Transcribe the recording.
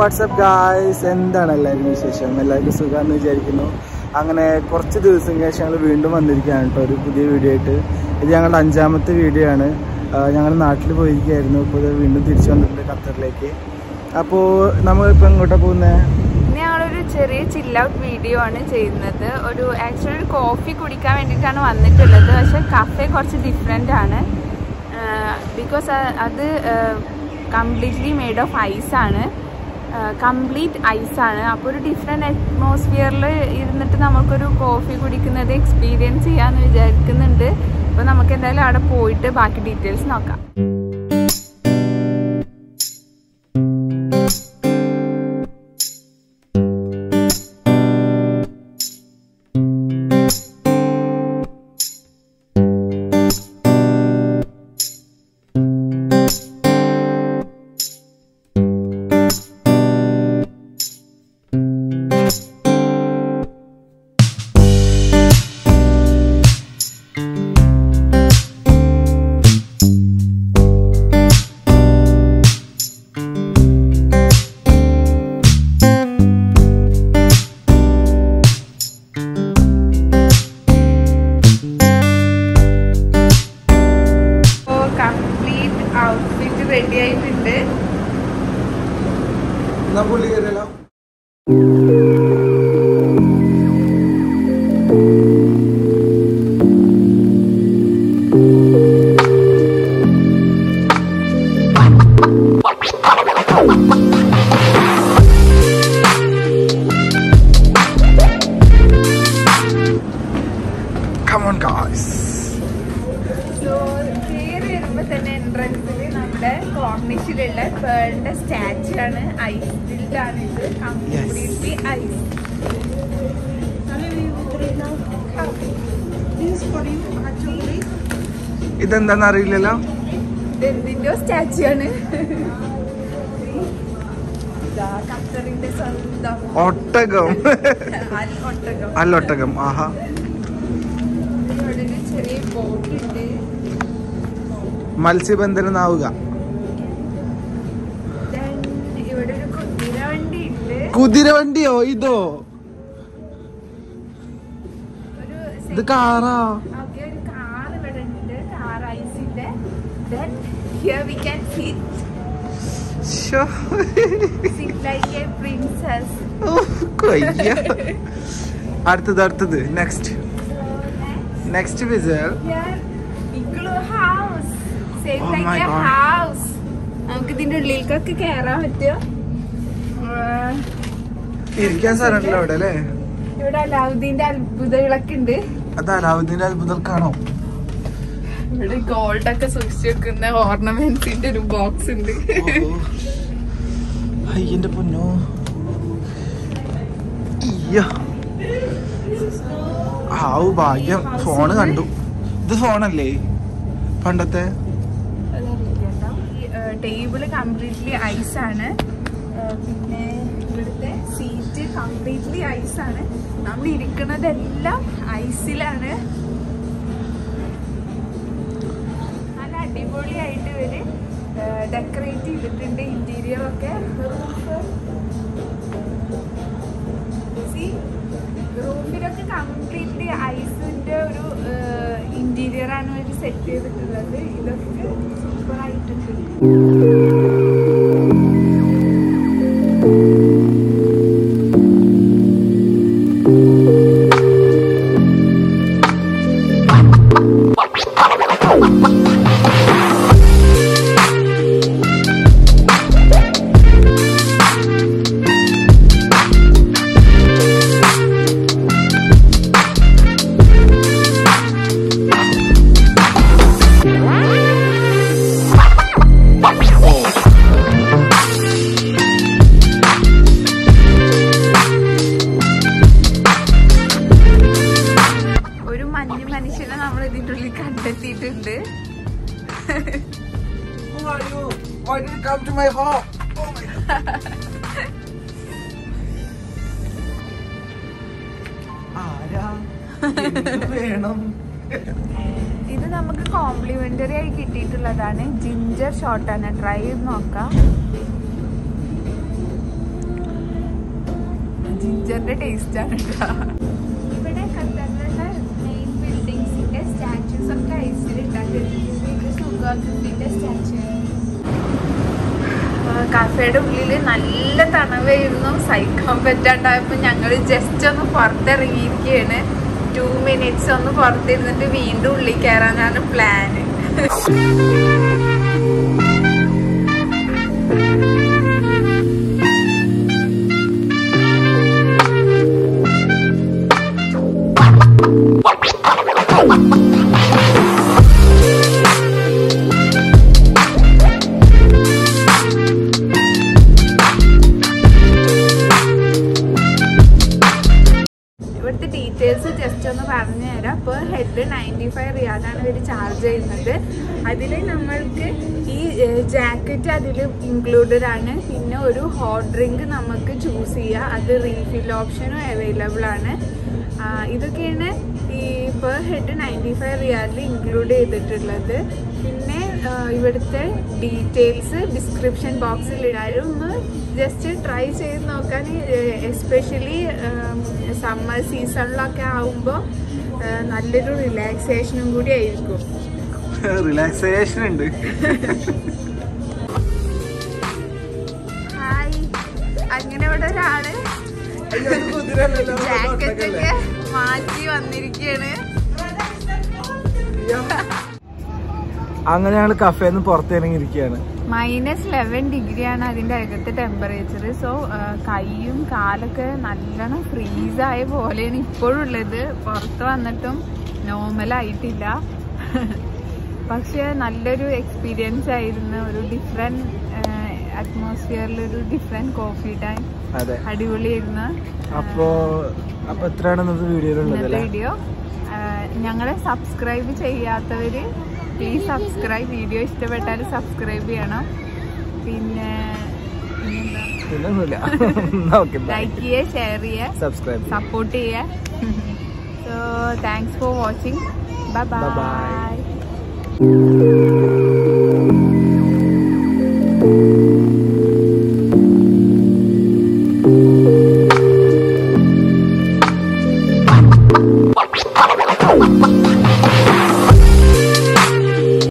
WhatsApp guys എന്താണ് എല്ലാവരും വിശേഷം എല്ലാവർക്കും സുഖമാണെന്ന് വിചാരിക്കുന്നു അങ്ങനെ കുറച്ച് ദിവസങ്ങൾക്ക് ശേഷം ഞങ്ങൾ വീണ്ടും വന്നിരിക്കുകയാണ് കേട്ടോ ഒരു പുതിയ വീഡിയോ ആയിട്ട് ഇത് ഞങ്ങളുടെ അഞ്ചാമത്തെ വീഡിയോ ആണ് ഞങ്ങൾ നാട്ടിൽ പോയിരിക്കുകയായിരുന്നു ഇപ്പോൾ ഇത് വീണ്ടും തിരിച്ചു വന്നിട്ടുണ്ട് ഖത്തറിലേക്ക് അപ്പോൾ നമ്മളിപ്പോൾ എങ്ങോട്ടാണ് പോകുന്നത് ഇന്ന് ഞങ്ങളൊരു ചെറിയ ചില്ല ഔട്ട് വീഡിയോ ആണ് ചെയ്യുന്നത് ഒരു ആക്ച്വലി ഒരു കോഫി കുടിക്കാൻ വേണ്ടിയിട്ടാണ് വന്നിട്ടുള്ളത് പക്ഷെ കഫേ കുറച്ച് ഡിഫറെൻ്റ് ആണ് ബിക്കോസ് അത് കംപ്ലീറ്റ്ലി മെയ്ഡ് ഓഫ് ഐസ് ആണ് കംപ്ലീറ്റ് ഐസ് ആണ് അപ്പോൾ ഒരു ഡിഫറെൻറ്റ് അറ്റ്മോസ്ഫിയറിൽ ഇരുന്നിട്ട് നമുക്കൊരു കോഫി കുടിക്കുന്നത് എക്സ്പീരിയൻസ് ചെയ്യാമെന്ന് വിചാരിക്കുന്നുണ്ട് അപ്പോൾ നമുക്ക് എന്തായാലും അവിടെ പോയിട്ട് ബാക്കി ഡീറ്റെയിൽസ് നോക്കാം അപ്പോൾ കംപ്ലീറ്റ് ഔട്ട്ഫിറ്റ് റെഡി ആയിട്ടുണ്ട് എന്നാ പുള്ളി കയറിയല്ലോ Come on guys. സോ കയറി വരുമ്പോൾ തന്നെ എൻട്രൻസിൽ നമ്മുടെ കോർണിഷിലുള്ള പേളിന്റെ സ്റ്റാച്ചു ആണ് ഐസ് ബിൽഡ് ആണ് ഇത് കംപ്ലീറ്റ്ലി ഐസ് ഇതെന്താന്ന് അറിയില്ലല്ലോ ഇതെന്തിന്റെയോ സ്റ്റാച്ചു ആണ് ഇതാ ഖത്തറിന്റെ സ്വന്തം ഒട്ടകം അൽ ഒട്ടകം അല്ലൊട്ടകം ആഹാ ഇവിടെ ഒരു ചെറിയ ബോട്ട് ഉണ്ട് മത്സ്യബന്ധനാവുക Then ഇവിടെ ഒരു കുതിര വണ്ടി ഉണ്ട് കുതിരവണ്ടിയോ ഇതോ ഒരു ഇത് കാറാ ഓക്കെ ഒരു കാർ ഇവിടെ ഉണ്ട് കാർ ഐസിന്റെ then here we can sit ശ്ശോ. sit like a princess ഓ, കൊയ്യ. അടുത്തത് അടുത്തത് next so next next visor here igloo house same Oh like my a God. house നമുക്ക് ഇതിന്റെ ഉള്ളിലേക്കൊക്കെ കയറാൻ പറ്റുമോ ആഹ് ഇരിക്കാൻ സ്ഥലമുണ്ടല്ലോ അവിടെ അല്ലേ ഇവിടെ അലാവുദ്ദീന്റെ അത്ഭുതങ്ങളൊക്കെ ഉണ്ട് അത് അലാവുദ്ദീന്റെ അത്ഭുതം കാണോ ഇവിടെ ഗോൾഡ് ഒക്കെ സൂക്ഷിച്ചു വെക്കുന്ന ഓർണമെന്റ്സിന്റെ ഒരു ബോക്സ് ഉണ്ട് അയ്യന്റെ പൊന്നോ ഇയ്യ. ഹാവു ഭാഗ്യം ഫോണ് കണ്ടു ഇത് ഫോണല്ലേ പണ്ടത്തെ ടേബിള് കംപ്ലീറ്റ്ലി ഐസ് ആണ് ആ, പിന്നെ ഇവിടുത്തെ സീറ്റ് കംപ്ലീറ്റ്ലി ഐസ് ആണ് നമ്മൾ ഇരിക്കുന്നതെല്ലാം ഐസിലാണ് നല്ല അടിപൊളിയായിട്ട് ഇവര് ഡെക്കറേറ്റ് ചെയ്തിട്ടുണ്ട് ഇന്റീരിയർ ഒക്കെ റൂമിലൊക്കെ കംപ്ലീറ്റ്ലി ഐസിന്റെ ഒരു ഇന്റീരിയർ ആണ് ഇവര് സെറ്റ് ചെയ്തിട്ടുള്ളത് ഇതൊക്കെ സൂപ്പർ ആയിട്ടുണ്ട് ഒരു മഞ്ഞ് മനുഷ്യനെ നമ്മൾ ഇതിന്റെ ഉള്ളിൽ കണ്ടെത്തിയിട്ടുണ്ട് Who are you? Why did you come to my home? Oh my God. ആരാ എന്ത് വേണം ഇത് നമുക്ക് കോംപ്ലിമെന്ററി ആയി കിട്ടിയിട്ടുള്ളതാണ് ജിഞ്ചർ ഷോട്ടാണ് ട്രൈ ചെയ്ത് നോക്കാം ജിഞ്ചറിന്റെ ടേസ്റ്റ് ആണ് കേട്ടോ ഇവിടെ ഖത്തറിലുള്ള മെയിൻ ബിൽഡിങ്സിന്റെ സ്റ്റാച്യൂസ് ഒക്കെ ഐസിൽ ഉണ്ടാക്കിയിട്ടുണ്ട് സുഗാത്തിന്റെ സ്റ്റാച്യു കഫേയുടെ ഉള്ളിൽ നല്ല തണവായിരുന്നു സഹിക്കാൻ പറ്റാണ്ടായപ്പോൾ ഞങ്ങൾ ജസ്റ്റ് ഒന്ന് പുറത്തിറങ്ങിയിരിക്കുകയാണ് ടു മിനിറ്റ്സ് ഒന്ന് പുറത്തിരുന്നിട്ട് വീണ്ടും ഉള്ളിൽ കയറാനാണ് പ്ലാന് ഇവിടുത്തെ ഡീറ്റെയിൽസ് ജസ്റ്റ് ഒന്ന് പറഞ്ഞു തരാം പെർ ഹെഡ് നയൻറ്റി ഫൈവ് റിയാലാണ് ഇവർ ചാർജ് ചെയ്യുന്നത് അതിൽ നമ്മൾക്ക് ഈ ജാക്കറ്റ് അതിൽ ഇൻക്ലൂഡഡ് ആണ് പിന്നെ ഒരു ഹോട്ട് ഡ്രിങ്ക് നമുക്ക് ചൂസ് ചെയ്യാം അത് റീഫിൽ ഓപ്ഷനും അവൈലബിൾ ആണ് ആ, ഇതൊക്കെയാണ് ഈ പെർ ഹെഡ് നയൻറ്റി ഫൈവ് റിയാലിൽ ഇൻക്ലൂഡ് ചെയ്തിട്ടുള്ളത് പിന്നെ ആ, ഇവിടുത്തെ ഡീറ്റെയിൽസ് ഡിസ്ക്രിപ്ഷൻ ബോക്സിൽ ഇടാനും ഒന്ന് ജസ്റ്റ് ട്രൈ ചെയ്ത് നോക്കാൻ എസ്പെഷ്യലി സമ്മർ സീസണിലൊക്കെ ആവുമ്പോൾ നല്ലൊരു റിലാക്സേഷനും കൂടി ആയിരിക്കും റിലാക്സേഷൻ ഉണ്ട് ഹായ് അങ്ങനെ ഇവിടെ ഒരാള് ജാക്കറ്റ് ഒക്കെ മാറ്റി വന്നിരിക്കുകയാണ് അങ്ങനെ ഞങ്ങൾ കഫേന്ന് പുറത്തിറങ്ങിയിരിക്കുകയാണ് മൈനസ് ലെവൻ ഡിഗ്രിയാണ് അതിൻ്റെ അകത്തെ ടെമ്പറേച്ചർ സോ കൈയും കാലൊക്കെ നല്ലോണം ഫ്രീസായ പോലെയാണ് ഇപ്പോഴും ഉള്ളത് പുറത്ത് വന്നിട്ടും നോർമലായിട്ടില്ല പക്ഷെ നല്ലൊരു എക്സ്പീരിയൻസ് ആയിരുന്നു ഒരു ഡിഫറെൻറ്റ് അറ്റ്മോസ്ഫിയറിൽ ഒരു ഡിഫറെൻറ്റ് കോഫി ടൈം അതെ അടിപൊളിയായിരുന്നു അപ്പോ അപ്പൊ എത്രയാണ് ഇന്നത്തെ വീഡിയോയിലുള്ളത് ഇന്നത്തെ അല്ലേ വീഡിയോ ഞങ്ങളെ സബ്സ്ക്രൈബ് ചെയ്യാത്തവര് പ്ലീസ് സബ്സ്ക്രൈബ് വീഡിയോ ഇഷ്ടപ്പെട്ടാൽ സബ്സ്ക്രൈബ് ചെയ്യണം പിന്നെ പിന്നെന്താ പിന്നെ ഒന്നുമില്ല ഓക്കെ ലൈക്ക് ചെയ്യുക ഷെയർ ചെയ്യുക സബ്സ്ക്രൈബ് സപ്പോർട്ട് ചെയ്യുക so thanks for watching bye Bye-bye. By